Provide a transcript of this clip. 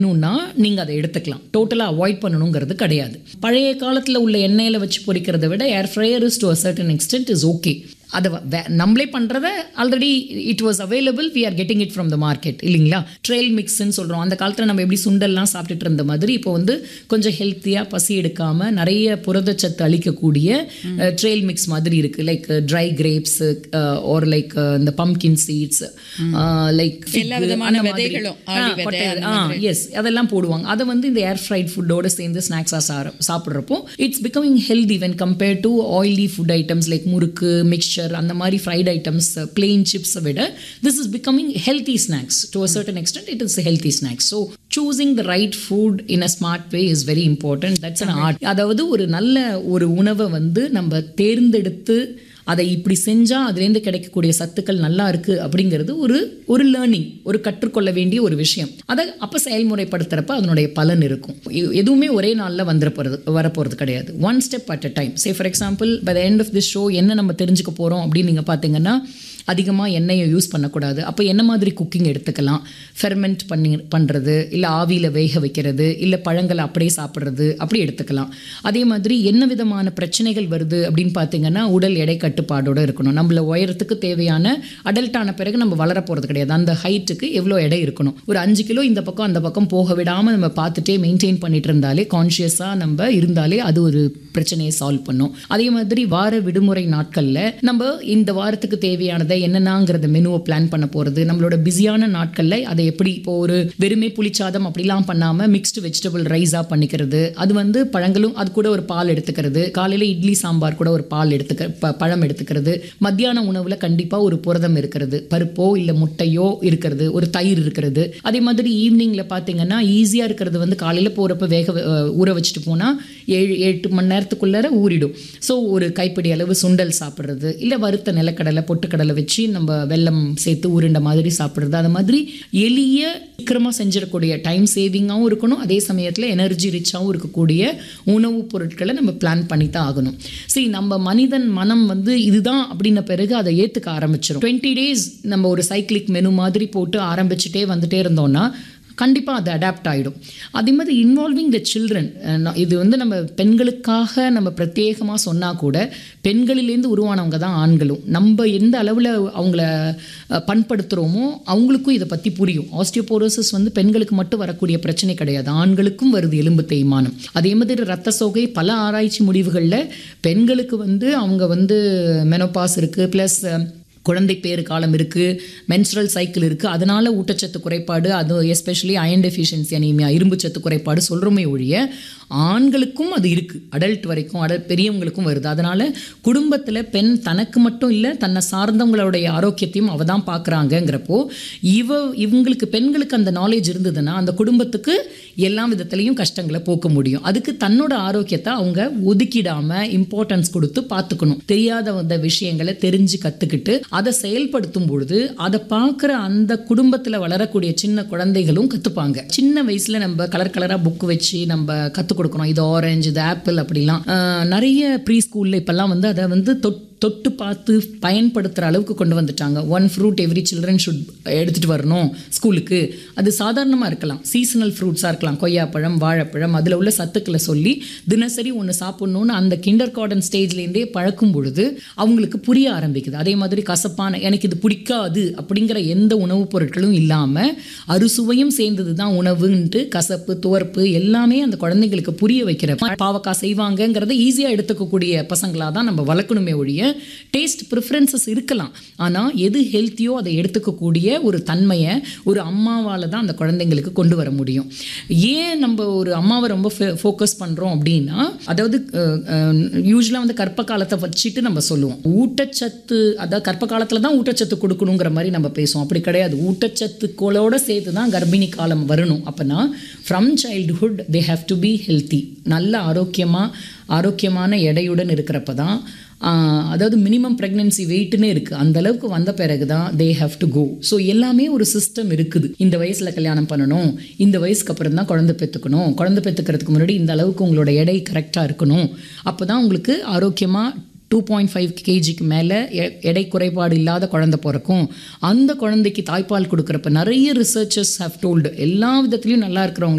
னா நீங்கள் அதை எடுத்துக்கலாம் டோட்டலாக அவாய்ட் பண்ணணுங்கிறது கிடையாது பழைய காலத்தில் உள்ள எண்ணெயில் வச்சு பொரிக்கிறத விட air fryer is to a certain extent is okay அதை வ- வே- நம்மளே பண்ணுறத already it was available we are getting it from the market இல்லைங்களா ட்ரெயில் மிக்ஸ்ன்னு சொல்கிறோம் அந்த காலத்தில் நம்ம எப்படி சுண்டல்லாம் சாப்பிட்டுட்டு இருந்த மாதிரி இப்போ வந்து கொஞ்சம் ஹெல்த்தியாக பசி எடுக்காமல் நிறைய புரதச்சத்து அளிக்கக்கூடிய ட்ரெயில் மிக்ஸ் மாதிரி இருக்குது லைக் ட்ரை கிரேப்ஸ் ஒரு லைக் இந்த பம்கின் சீட்ஸ் லைக் எல்லா விதமான விதைகளும், ஆளி விதை, அந்த எஸ் அதெல்லாம் போடுவாங்க அதை வந்து இந்த ஏர் ஃப்ரைட் ஃபுட்டோட சேர்ந்து ஸ்நாக்ஸாக சார சாப்பிட்றப்போ it's becoming healthy when compare to oily food items like murukku mixture அந்த மாதிரி ஃப்ரைட் ஐட்டம்ஸ் பிளெயின் சிப்ஸை விட this is becoming healthy snacks to a certain extent it is healthy snacks so choosing the right food in a smart way is very important that's an art அதாவது ஒரு நல்ல ஒரு உணவை வந்து நம்ம தேர்ந்தெடுத்து அதை இப்படி செஞ்சால் அதுலேருந்து கிடைக்கக்கூடிய சத்துக்கள் நல்லா இருக்கு அப்படிங்கிறது ஒரு ஒரு லேர்னிங் ஒரு கற்றுக்கொள்ள வேண்டிய ஒரு விஷயம் அதை அப்போ செயல்முறைப்படுத்துகிறப்ப அதனுடைய பலன் இருக்கும் எ- எதுவுமே ஒரே நாளில் வந்துட போகிறது வரப்போகிறது கிடையாது one step at a time say for example by the end of this show என்ன நம்ம தெரிஞ்சுக்க போகிறோம் அப்படின்னு நீங்கள் பார்த்தீங்கன்னா அதிகமாக எண்ணெயை யூஸ் பண்ணக்கூடாது அப்போ என்ன மாதிரி குக்கிங் எடுத்துக்கலாம் ஃபெர்மெண்ட் பண்ணி பண்ணுறது இல்லை ஆவியில் வேக வைக்கிறது இல்லை பழங்களை அப்படியே சாப்பிட்றது அப்படி எடுத்துக்கலாம் அதே மாதிரி என்ன விதமான பிரச்சனைகள் வருது அப்படின்னு பார்த்தீங்கன்னா உடல் எடை கட்டுப்பாடோடு இருக்கணும் நம்மள உயரத்துக்கு தேவையான அடல்ட்டான பிறகு நம்ம வளர போகிறது கிடையாது அந்த ஹைட்டுக்கு எவ்வளோ எடை இருக்கணும் ஒரு அஞ்சு கிலோ இந்த பக்கம் அந்த பக்கம் போக விடாமல் நம்ம பார்த்துட்டே மெயின்டைன் பண்ணிட்டு இருந்தாலே கான்ஷியஸாக நம்ம இருந்தாலே அது ஒரு பிரச்சனையை சால்வ் பண்ணும் அதே மாதிரி வார விடுமுறை நாட்களில் நம்ம இந்த வாரத்துக்கு தேவையானதை என்னென்னங்கிறத மெனுவை பிளான் பண்ண போகிறது நம்மளோட பிஸியான நாட்களில் அதை எப்படி இப்போ ஒரு வெறுமே புளிச்சாதம் அப்படிலாம் பண்ணாமல் மிக்ஸ்டு வெஜிடபிள் ரைஸாக பண்ணிக்கிறது அது வந்து பழங்களும் அது கூட ஒரு பால் எடுத்துக்கிறது காலையில் இட்லி சாம்பார் கூட ஒரு பால் எடுத்துக்க ப- பழம் எடுத்துக்கிறது மத்தியான உணவில் கண்டிப்பாக ஒரு புரதம் இருக்கிறது பருப்போ இல்லை முட்டையோ இருக்கிறது ஒரு தயிர் இருக்கிறது அதே மாதிரி ஈவினிங்கில் பார்த்தீங்கன்னா ஈஸியாக இருக்கிறது வந்து காலையில் போகிறப்ப வேக வ- அஹ் ஊற வச்சுட்டு போனால் ஏழு எட்டு மணி நேரத்துக்குள்ளார ஊறிடும் ஸோ ஒரு கைப்பிடி அளவு சுண்டல் சாப்பிட்றது இல்லை வறுத்த நிலக்கடலை பொட்டுக்கடலை வச்சு நம்ம வெல்லம் சேர்த்து உருண்டை மாதிரி சாப்பிட்றது அது மாதிரி எளிய சீக்கிரமாக செஞ்சிடக்கூடிய டைம் சேவிங்காகவும் இருக்கணும் அதே சமயத்தில் எனர்ஜி ரிச்சாகவும் இருக்கக்கூடிய உணவுப் பொருட்களை நம்ம பிளான் பண்ணி தான் ஆகணும் சரி நம்ம மனிதன் மனம் வந்து இதுதான் அப்படின்ன பிறகு அதை ஏற்றுக்க ஆரம்பிச்சிடும் டுவெண்ட்டி டேஸ் நம்ம ஒரு சைக்கிளிக் மெனு மாதிரி போட்டு ஆரம்பிச்சுட்டே வந்துட்டே இருந்தோம்னா கண்டிப்பாக அது அடாப்ட் ஆகிடும் அதே மாதிரி இன்வால்விங் த சில்ட்ரன் இது வந்து நம்ம பெண்களுக்காக நம்ம பிரத்யேகமாக சொன்னால் கூட பெண்களிலேருந்து உருவானவங்க தான் ஆண்களும் நம்ம எந்த அளவில் அவங்கள அஹ், பண்படுத்துகிறோமோ அவங்களுக்கும் இதை பற்றி புரியும் ஆஸ்டியோபோரோசிஸ் வந்து பெண்களுக்கு மட்டும் வரக்கூடிய பிரச்சனை கிடையாது ஆண்களுக்கும் வருது எலும்பு தேய்மானம் அதே மாதிரி ரத்த சோகை பல ஆராய்ச்சி முடிவுகளில் பெண்களுக்கு வந்து அவங்க வந்து மெனோபாஸ் இருக்குது ப்ளஸ் குழந்தை பேறு காலம் இருக்குது மென்ஸ்ட்ரல் சைக்கிள் இருக்குது அதனால ஊட்டச்சத்து குறைபாடு அது எஸ்பெஷலி அயன் டெஃபிஷியன்சி அனீமியா இரும்புச்சத்து குறைபாடு சொல்கிறோமே ஒழிய ஆண்களுக்கும் அது இருக்குது அடல்ட் வரைக்கும் அடல்ட் பெரியவங்களுக்கும் வருது அதனால் குடும்பத்தில் பெண் தனக்கு மட்டும் இல்லை தன்னை சார்ந்தவங்களுடைய ஆரோக்கியத்தையும் அவ தான் பார்க்குறாங்கங்கிறப்போ இவ இவங்களுக்கு பெண்களுக்கு அந்த நாலேஜ் இருந்ததுன்னா அந்த குடும்பத்துக்கு எல்லா விதத்துலேயும் கஷ்டங்களை போக்க முடியும் அதுக்கு தன்னோட ஆரோக்கியத்தை அவங்க ஒதுக்கிடாமல் இம்பார்ட்டன்ஸ் கொடுத்து பார்த்துக்கணும் தெரியாத வந்த விஷயங்களை தெரிஞ்சு கற்றுக்கிட்டு அதை செயல்படுத்தும் பொழுது அதை பார்க்குற அந்த குடும்பத்தில் வளரக்கூடிய சின்ன குழந்தைகளும் கற்றுப்பாங்க சின்ன வயசில் நம்ம கலர் கலராக புக் வச்சு நம்ம கற்றுக் கொடுக்கணும் இது ஆரஞ்சு இது ஆப்பிள் அப்படிலாம் ஆஹ் நிறைய ப்ரீ ஸ்கூலில் இப்போல்லாம் வந்து அதை வந்து தொட் தொட்டு பார்த்து பயன்படுத்துகிற அளவுக்கு கொண்டு வந்துட்டாங்க one fruit every children should எடுத்துகிட்டு வரணும் ஸ்கூலுக்கு அது சாதாரணமாக இருக்கலாம் சீசனல் ஃப்ரூட்ஸாக இருக்கலாம் கொய்யாப்பழம் வாழைப்பழம் அதில் உள்ள சத்துக்களை சொல்லி தினசரி ஒன்று சாப்பிட்ணுன்னு அந்த கிண்டர் கார்டன் ஸ்டேஜ்லேருந்தே பழக்கும் பொழுது அவங்களுக்கு புரிய ஆரம்பிக்குது அதே மாதிரி கசப்பான எனக்கு இது பிடிக்காது அப்படிங்கிற எந்த உணவுப் பொருட்களும் இல்லாமல் அறுசுவையும் சேர்ந்தது தான் உணவுன்ட்டு கசப்பு துவர்ப்பு எல்லாமே அந்த குழந்தைங்களுக்கு புரிய வைக்கிற பாவக்காய் செய்வாங்கங்கிறத ஈஸியாக எடுத்துக்கக்கூடிய பசங்களாக தான் நம்ம வளர்க்கணுமே ஒழிய டேஸ்ட் ப்ரிஃபரன்சஸ் இருக்கலாம் ஆனால் எது ஹெல்த்தியோ அதை எடுத்துக்கக்கூடிய ஒரு தன்மையை ஒரு அம்மாவால் தான் அந்த குழந்தைங்களுக்கு கொண்டு வர முடியும் ஏன் நம்ம ஒரு அம்மாவை ரொம்ப ஃபோக்கஸ் பண்ணுறோம் அப்படின்னா அதாவது யூஸ்வலாக வந்து கர்ப்ப காலத்தை வச்சுட்டு நம்ம சொல்லுவோம் ஊட்டச்சத்து அதாவது கர்ப்ப காலத்தில் தான் ஊட்டச்சத்து கொடுக்கணுங்கிற மாதிரி நம்ம பேசுவோம் அப்படி கிடையாது ஊட்டச்சத்துக்களோட சேர்த்து தான் கர்ப்பிணி காலம் வரணும் அப்போனா from childhood they have to be healthy நல்ல ஆரோக்கியமாக ஆரோக்கியமான எடையுடன் இருக்கிறப்ப தான் ஆஹ், அதாவது மினிமம் ப்ரெக்னென்சி வெயிட்னே இருக்குது அந்த அளவுக்கு வந்த பிறகு தான் they have to go so எல்லாமே ஒரு சிஸ்டம் இருக்குது இந்த வயசில் கல்யாணம் பண்ணணும் இந்த வயசுக்கு அப்புறம் தான் குழந்தை பெற்றுக்கணும் குழந்தை பெற்றுக்கிறதுக்கு முன்னாடி இந்த அளவுக்கு உங்களோட எடை கரெக்டாக இருக்கணும் அப்போ தான் உங்களுக்கு ஆரோக்கியமாக டூ பாயிண்ட் ஃபைவ் கேஜிக்கு மேலே எடை குறைபாடு இல்லாத குழந்தை பிறக்கும் அந்த குழந்தைக்கு தாய்ப்பால் கொடுக்குறப்ப நிறைய ரிசர்ச்சர்ஸ் ஹவ் டோல்டு எல்லா விதத்துலையும் நல்லா இருக்கிறவங்க